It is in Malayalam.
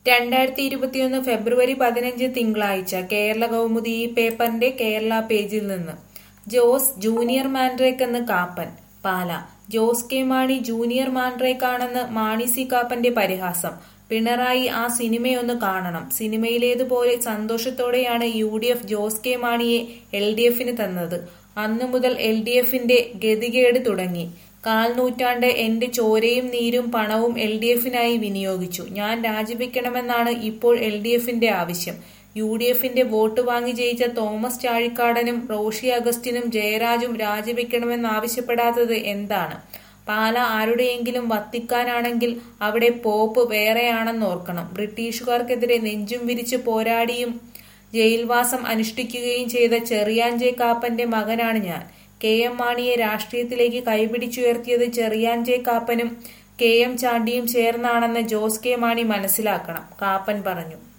രണ്ടായിരത്തി ഇരുപത്തിയൊന്ന് ഫെബ്രുവരി പതിനഞ്ച് തിങ്കളാഴ്ച കേരള കൗമുദി ഈ പേപ്പറിന്റെ കേരള പേജിൽ നിന്ന് ജോസ് ജൂനിയർ മാൻഡ്രേക്ക് എന്ന് കാപ്പൻ പാല ജോസ് കെ മാണി ജൂനിയർ മാൻഡ്രേക്കാണെന്ന് മാണി സി കാപ്പന്റെ പരിഹാസം പിണറായി ആ സിനിമയൊന്ന് കാണണം സിനിമയിലേതുപോലെ സന്തോഷത്തോടെയാണ് U D F Jose K മാണിയെ എൽ ഡി എഫിന് തന്നത് അന്നു മുതൽ എൽ ഡി എഫിന്റെ ഗതികേട് തുടങ്ങി കാൽ നൂറ്റാണ്ട് എന്റെ ചോരയും നീരും പണവും എൽ ഡി എഫിനായി വിനിയോഗിച്ചു ഞാൻ രാജിവെക്കണമെന്നാണ് ഇപ്പോൾ എൽ ഡി എഫിന്റെ ആവശ്യം യു ഡി എഫിന്റെ വോട്ട് വാങ്ങി ജയിച്ച തോമസ് ചാഴിക്കാടനും റോഷി അഗസ്റ്റിനും ജയരാജും രാജിവെക്കണമെന്നാവശ്യപ്പെടാത്തത് എന്താണ് പാല ആരുടെയെങ്കിലും വത്തിക്കാനാണെങ്കിൽ അവിടെ പോപ്പ് വേറെയാണെന്നോർക്കണം ബ്രിട്ടീഷുകാർക്കെതിരെ നെഞ്ചും വിരിച്ച് പോരാടിയും ജയിൽവാസം അനുഷ്ഠിക്കുകയും ചെയ്ത ചെറിയാൻ ജെ കാപ്പന്റെ മകനാണ് ഞാൻ കെ എം മാണിയെ രാഷ്ട്രീയത്തിലേക്ക് കൈപിടിച്ചുയർത്തിയത് ചെറിയാൻ ജെ കാപ്പനും കെ എം ചാണ്ടിയും ചേർന്നാണെന്ന് ജോസ് കെ മാണി മനസ്സിലാക്കണം കാപ്പൻ പറഞ്ഞു